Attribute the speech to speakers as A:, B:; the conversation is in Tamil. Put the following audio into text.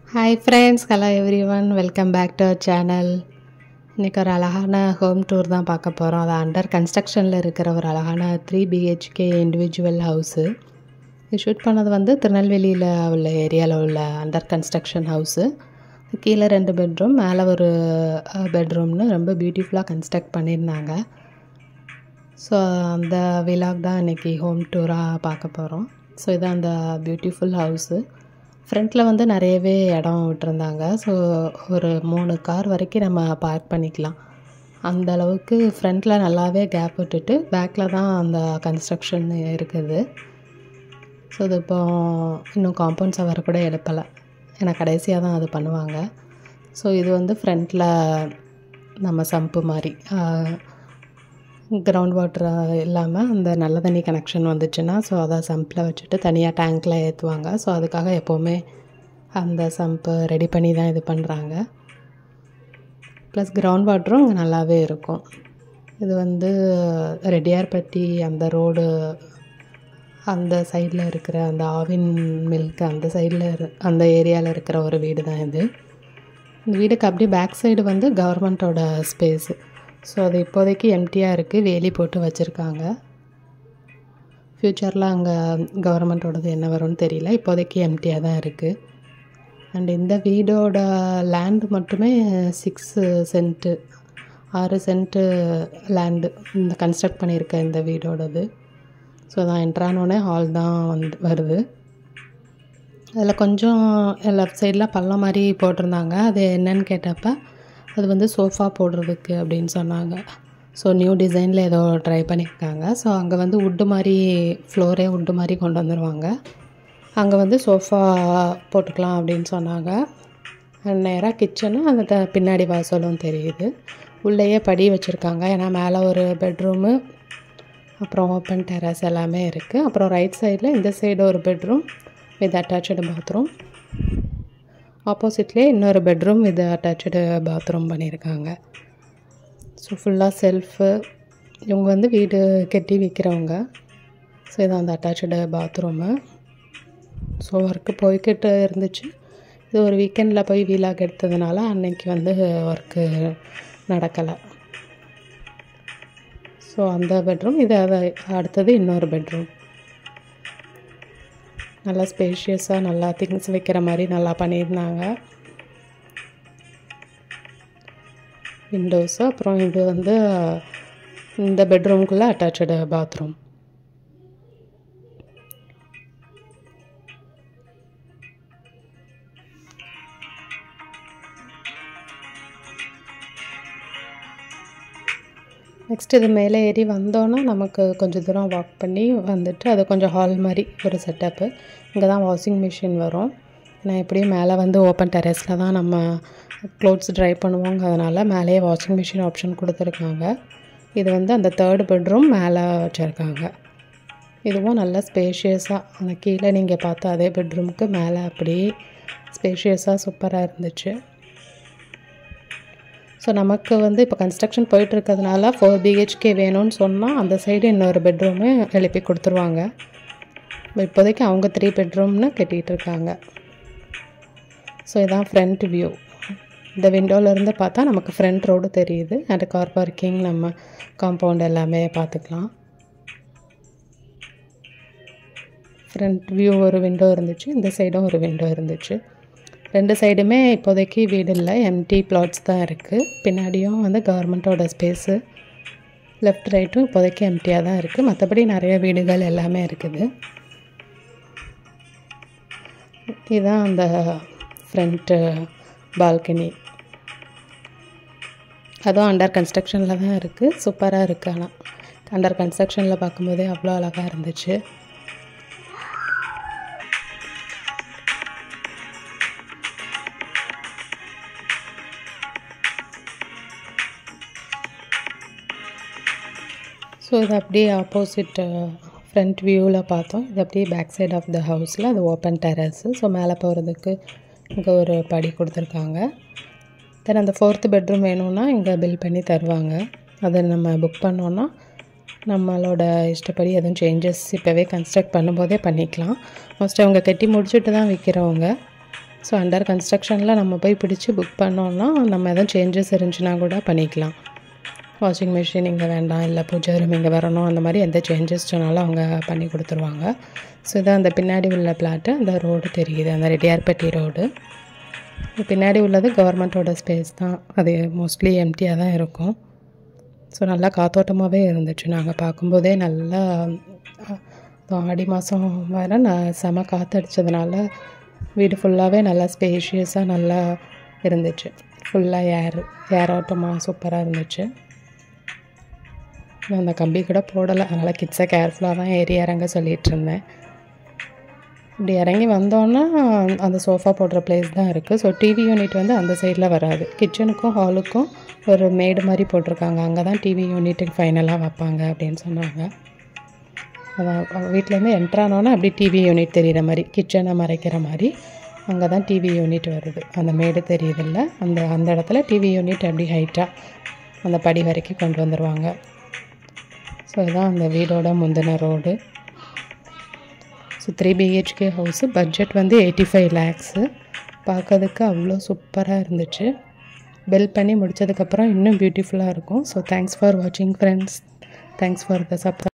A: hi friends hello everyone welcome back to our channel இன்றைக்கி ஒரு அழகான ஹோம் டூர் தான் பார்க்க போகிறோம் அது அண்டர் கன்ஸ்ட்ரக்ஷனில் இருக்கிற ஒரு அழகான த்ரீ பிஹெச்கே இண்டிவிஜுவல் ஹவுஸு இது ஷூட் பண்ணது வந்து திருநெல்வேலியில் உள்ள ஏரியாவில் உள்ள அண்டர் கன்ஸ்ட்ரக்ஷன் ஹவுஸு கீழே ரெண்டு பெட்ரூம் மேலே ஒரு பெட்ரூம்னு ரொம்ப பியூட்டிஃபுல்லாக கன்ஸ்ட்ரக்ட் பண்ணியிருந்தாங்க ஸோ அந்த விலாக் தான் இன்றைக்கி ஹோம் டூராக பார்க்க போகிறோம் ஸோ இதான் அந்த பியூட்டிஃபுல் ஹவுஸு ஃப்ரண்ட்டில் வந்து நிறையவே இடம் விட்டுருந்தாங்க ஸோ ஒரு மூணு கார் வரைக்கும் நம்ம பார்க் பண்ணிக்கலாம் அந்த அளவுக்கு ஃப்ரண்ட்டில் நல்லாவே கேப் விட்டுட்டு பேக்கில் தான் அந்த கன்ஸ்ட்ரக்ஷன் இருக்குது ஸோ இது இப்போ இன்னும் காம்பவுண்ட் சவர் கூட எழுப்பலை ஏன்னா கடைசியாக தான் அது பண்ணுவாங்க ஸோ இது வந்து ஃப்ரண்ட்டில் நம்ம சம்பு மாதிரி கிரவுண்ட் வாட்டர் இல்லாமல் அந்த நல்ல தண்ணி கனெக்ஷன் வந்துச்சுன்னா ஸோ அதை சம்பில் வச்சுட்டு தனியாக டேங்க்கில் ஏற்றுவாங்க ஸோ அதுக்காக எப்போவுமே அந்த சம்பு ரெடி பண்ணி தான் இது பண்ணுறாங்க ப்ளஸ் கிரவுண்ட் வாட்டரும் இங்கே நல்லாவே இருக்கும் இது வந்து ரெட்டியார்பட்டி அந்த ரோடு அந்த சைடில் இருக்கிற அந்த ஆவின் மில்க் அந்த சைடில் அந்த ஏரியாவில் இருக்கிற ஒரு வீடு தான் இது இந்த வீடுக்கு அப்படியே பேக் சைடு வந்து கவர்மெண்ட்டோட ஸ்பேஸு ஸோ அது இப்போதைக்கு எம்டியாக இருக்குது வேலி போட்டு வச்சுருக்காங்க ஃப்யூச்சரில் அங்கே கவர்மெண்ட்டோடது என்ன வரும்னு தெரியல இப்போதைக்கு எம்டியாக தான் இருக்குது அண்ட் இந்த வீடோட லேண்டு மட்டுமே சிக்ஸு சென்ட்டு ஆறு சென்ட்டு லேண்டு இந்த கன்ஸ்ட்ரக்ட் பண்ணியிருக்க இந்த வீடோடது ஸோ தான் என்ட்ரானோடனே ஹால் தான் வந்து வருது அதில் கொஞ்சம் லெஃப்ட் சைடில் பள்ளம் மாதிரி போட்டிருந்தாங்க அது என்னன்னு கேட்டப்போ அது வந்து சோஃபா போடுறதுக்கு அப்படின்னு சொன்னாங்க ஸோ நியூ டிசைனில் ஏதோ ட்ரை பண்ணியிருக்காங்க ஸோ அங்கே வந்து உட்டு மாதிரி ஃப்ளோரே உட்டு மாதிரி கொண்டு வந்துடுவாங்க அங்கே வந்து சோஃபா போட்டுக்கலாம் அப்படின்னு சொன்னாங்க நேராக கிச்சனு அந்த த பின்னாடி வாசலும் தெரியுது உள்ளேயே படி வச்சுருக்காங்க ஏன்னா மேலே ஒரு பெட்ரூமு அப்புறம் ஓப்பன் டெரஸ் எல்லாமே இருக்குது அப்புறம் ரைட் சைடில் இந்த சைடு ஒரு பெட்ரூம் வித் அட்டாச்சு பாத்ரூம் ஆப்போசிட்லேயே இன்னொரு பெட்ரூம் வித் அட்டாச்சு பாத்ரூம் பண்ணியிருக்காங்க ஸோ ஃபுல்லாக செல்ஃபு இவங்க வந்து வீடு கட்டி விற்கிறவங்க ஸோ இதான் அந்த அட்டாச்சு பாத்ரூமு ஸோ ஒர்க்கு போய்கிட்டு இருந்துச்சு இது ஒரு வீக்கெண்டில் போய் வீலாக் எடுத்ததுனால அன்னைக்கு வந்து ஒர்க்கு நடக்கலை ஸோ அந்த பெட்ரூம் இது அடுத்தது இன்னொரு பெட்ரூம் நல்லா ஸ்பேஷியஸாக நல்லா திங்ஸ் வைக்கிற மாதிரி நல்லா பண்ணியிருந்தாங்க விண்டோஸு அப்புறம் இது வந்து இந்த பெட்ரூம்குள்ளே அட்டாச்சு பாத்ரூம் நெக்ஸ்ட் இது மேலே ஏறி வந்தோன்னா நமக்கு கொஞ்சம் தூரம் வாக் பண்ணி வந்துட்டு அது கொஞ்சம் ஹால் மாதிரி ஒரு செட்டப்பு இங்கே தான் வாஷிங் மிஷின் வரும் நான் எப்படியும் மேலே வந்து ஓப்பன் டெரஸில் தான் நம்ம க்ளோத்ஸ் ட்ரை பண்ணுவோங்க அதனால் மேலேயே வாஷிங் மிஷின் ஆப்ஷன் கொடுத்துருக்காங்க இது வந்து அந்த தேர்டு பெட்ரூம் மேலே வச்சுருக்காங்க இதுவும் நல்லா ஸ்பேஷியஸாக அந்த கீழே நீங்கள் பார்த்த அதே பெட்ரூமுக்கு மேலே அப்படியே ஸ்பேஷியஸாக சூப்பராக இருந்துச்சு ஸோ நமக்கு வந்து இப்போ கன்ஸ்ட்ரக்ஷன் போயிட்டுருக்கிறதுனால ஃபோர் பிஹெச்கே வேணும்னு சொன்னால் அந்த சைடு இன்னொரு பெட்ரூமு எழுப்பி கொடுத்துருவாங்க இப்போதைக்கு அவங்க த்ரீ பெட்ரூம்னு கட்டிகிட்டு இருக்காங்க ஸோ இதான் ஃப்ரண்ட் வியூ இந்த விண்டோவிலேருந்து பார்த்தா நமக்கு ஃப்ரண்ட் ரோடு தெரியுது அண்ட் கார் பார்க்கிங் நம்ம காம்பவுண்ட் எல்லாமே பார்த்துக்கலாம் ஃப்ரண்ட் வியூ ஒரு விண்டோ இருந்துச்சு இந்த சைடும் ஒரு விண்டோ இருந்துச்சு ரெண்டு சைடுமே இப்போதைக்கு வீடு இல்லை எம்டி பிளாட்ஸ் தான் இருக்குது பின்னாடியும் வந்து கவர்மெண்ட்டோட ஸ்பேஸு லெஃப்ட் ரைட்டும் இப்போதைக்கு எம்டியாக தான் இருக்குது மற்றபடி நிறைய வீடுகள் எல்லாமே இருக்குது இதுதான் அந்த ஃப்ரண்ட்டு பால்கனி அதுவும் அண்டர் கன்ஸ்ட்ரக்ஷனில் தான் இருக்குது சூப்பராக இருக்குது ஆனால் அண்டர் கன்ஸ்ட்ரக்ஷனில் பார்க்கும்போதே அவ்வளோ அழகாக இருந்துச்சு ஸோ இது அப்படியே ஆப்போசிட் ஃப்ரண்ட் வியூவில் பார்த்தோம் இது அப்படியே பேக் சைட் ஆஃப் த ஹவுஸில் அது ஓப்பன் டெரஸு ஸோ மேலே போகிறதுக்கு இங்கே ஒரு படி கொடுத்துருக்காங்க தென் அந்த ஃபோர்த்து பெட்ரூம் வேணும்னா இங்கே பில் பண்ணி தருவாங்க அதை நம்ம புக் பண்ணோன்னா நம்மளோட இஷ்டப்படி எதுவும் சேஞ்சஸ் இப்போவே கன்ஸ்ட்ரக்ட் பண்ணும்போதே பண்ணிக்கலாம் மோஸ்ட் அவங்க கட்டி முடிச்சுட்டு தான் விற்கிறவங்க ஸோ அண்டர் கன்ஸ்ட்ரக்ஷனில் நம்ம போய் பிடிச்சி புக் பண்ணோன்னா நம்ம எதுவும் சேஞ்சஸ் இருந்துச்சுன்னா கூட பண்ணிக்கலாம் வாஷிங் மிஷின் இங்கே வேண்டாம் இல்லை பூஜை ரூம் இங்கே வரணும் அந்த மாதிரி எந்த சேஞ்சஸ் சொன்னாலும் அவங்க பண்ணி கொடுத்துருவாங்க ஸோ இதான் அந்த பின்னாடி உள்ள பிளாட்டு அந்த ரோடு தெரியுது அந்த ரெட்டியார்பட்டி ரோடு பின்னாடி உள்ளது கவர்மெண்ட்டோட ஸ்பேஸ் தான் அது மோஸ்ட்லி எம்டியாக தான் இருக்கும் ஸோ நல்லா காத்தோட்டமாகவே இருந்துச்சு நாங்கள் பார்க்கும்போதே நல்லா அஹ், ஆடி மாதம் வர நான் செம காற்றடிச்சதுனால வீடு ஃபுல்லாகவே நல்லா ஸ்பேஷியஸாக நல்லா இருந்துச்சு ஃபுல்லாக ஏர் ஏர் ஆட்டமாக சூப்பராக இருந்துச்சு நான் அந்த கம்பி கூட போடலை அதனால் கிட்ஸை கேர்ஃபுல்லாக தான் ஏறி இறங்க சொல்லிகிட்டு இருந்தேன் இப்படி இறங்கி வந்தோன்னா அந்த சோஃபா போடுற பிளேஸ் தான் இருக்குது ஸோ டிவி யூனிட் வந்து அந்த சைடில் வராது கிச்சனுக்கும் ஹாலுக்கும் ஒரு மேடு மாதிரி போட்டிருக்காங்க அங்கே தான் டிவி யூனிட்டுக்கு ஃபைனலாக வைப்பாங்க அப்படின்னு சொன்னாங்க அதான் வீட்டிலேருந்து என்ட்ரானோன்னா அப்படி டிவி யூனிட் தெரிகிற மாதிரி கிச்சனை மறைக்கிற மாதிரி அங்கே தான் டிவி யூனிட் வருது அந்த மேடு தெரியுதில்ல அந்த அந்த இடத்துல டிவி யூனிட் அப்படி ஹைட்டாக அந்த படி வரைக்கும் கொண்டு வந்துடுவாங்க ஸோ இதான் அந்த வீடோட முந்தின road so three BHK house budget வந்து எயிட்டி ஃபைவ் லேக்ஸு பார்க்கறதுக்கு அவ்வளோ சூப்பராக இருந்துச்சு பில் பண்ணி முடிச்சதுக்கப்புறம் இன்னும் பியூட்டிஃபுல்லாக இருக்கும் ஸோ தேங்க்ஸ் ஃபார் வாட்சிங் friends thanks for the sub